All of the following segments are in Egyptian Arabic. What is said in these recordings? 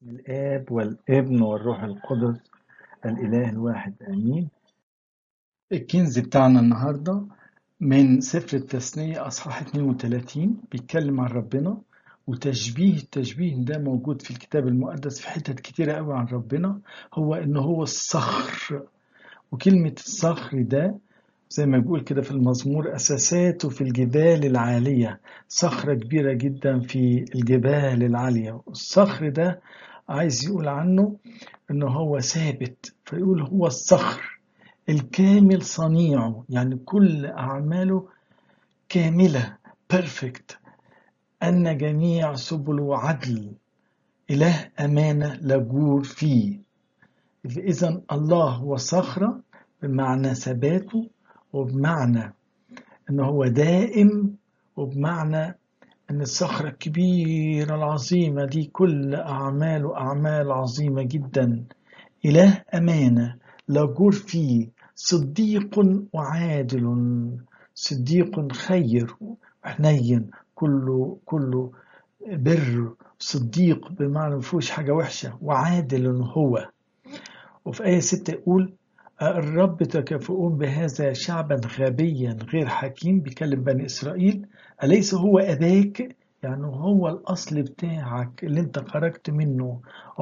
الآب والابن والروح القدس الإله الواحد آمين الكنز بتاعنا النهاردة من سفر التثنية أصحاح 32 بيتكلم عن ربنا وتشبيه التشبيه ده موجود في الكتاب المقدس في حتت كتيرة قوي عن ربنا هو إن هو الصخر وكلمة الصخر ده زي ما بيقول كده في المزمور أساساته في الجبال العالية صخرة كبيرة جدا في الجبال العالية الصخر ده عايز يقول عنه إن هو ثابت فيقول هو الصخر الكامل صنيعه يعني كل أعماله كاملة بيرفكت أن جميع سبله عدل إله أمانة لا جور فيه إذا الله هو صخرة بمعنى ثباته وبمعنى ان هو دائم وبمعنى ان الصخرة الكبيرة العظيمة دي كل اعماله اعمال عظيمة جدا اله امانة لا جور فيه صديق وعادل صديق خير وحنين كله كله بر صديق بمعنى مفيهوش حاجة وحشة وعادل هو وفي آية ستة يقول الرب تكافؤون بهذا شعبا غبيا غير حكيم بيكلم بني إسرائيل أليس هو أباك يعني هو الأصل بتاعك اللي انت خرجت منه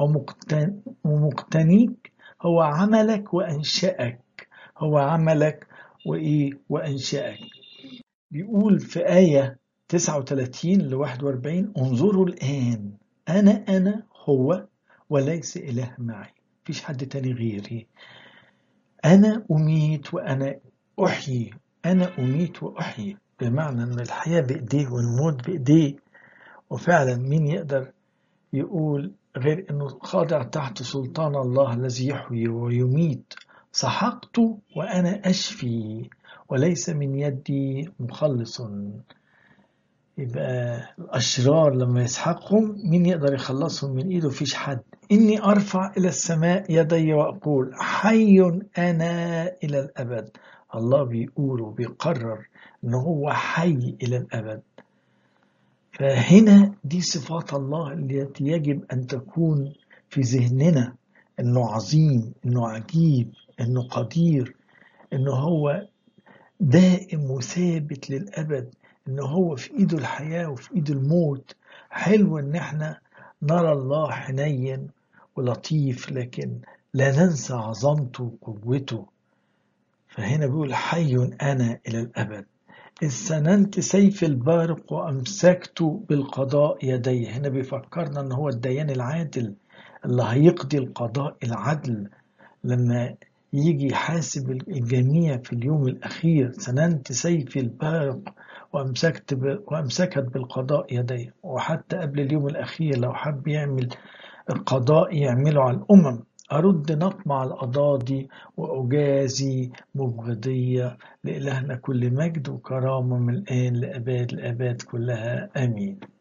ومقتنيك هو عملك وأنشأك هو عملك وإيه وأنشأك بيقول في آية 39 ل 41 انظروا الآن أنا أنا هو وليس إله معي مفيش حد تاني غيري أنا أميت وأنا أحيي أنا أميت وأحيي بمعنى أن الحياة بإيديه والموت بإيديه وفعلا مين يقدر يقول غير أنه خاضع تحت سلطان الله الذي يحيي ويميت سحقت وأنا أشفي وليس من يدي مخلص يبقى الأشرار لما يسحقهم مين يقدر يخلصهم من إيده فيش حد إني أرفع إلى السماء يدي وأقول حي أنا إلى الأبد الله بيقول وبيقرر إن هو حي إلى الأبد فهنا دي صفات الله التي يجب أن تكون في ذهننا إنه عظيم إنه عجيب إنه قدير إنه هو دائم وثابت للأبد إن هو في إيده الحياة وفي إيده الموت حلو إن إحنا نرى الله حنين ولطيف لكن لا ننسى عظمته وقوته فهنا بيقول حي أنا إلى الأبد إذ سننت سيف البارق وأمسكت بالقضاء يدي هنا بيفكرنا أن هو الديان العادل اللي هيقضي القضاء العدل لما يجي يحاسب الجميع في اليوم الأخير سننت سيف البارق وأمسكت ب... وأمسكت بالقضاء يدي وحتى قبل اليوم الأخير لو حب يعمل القضاء يعمله على الأمم أرد نطمع الأضاضي وأجازي مبغضية لإلهنا كل مجد وكرامة من الآن لأباد الآباد كلها آمين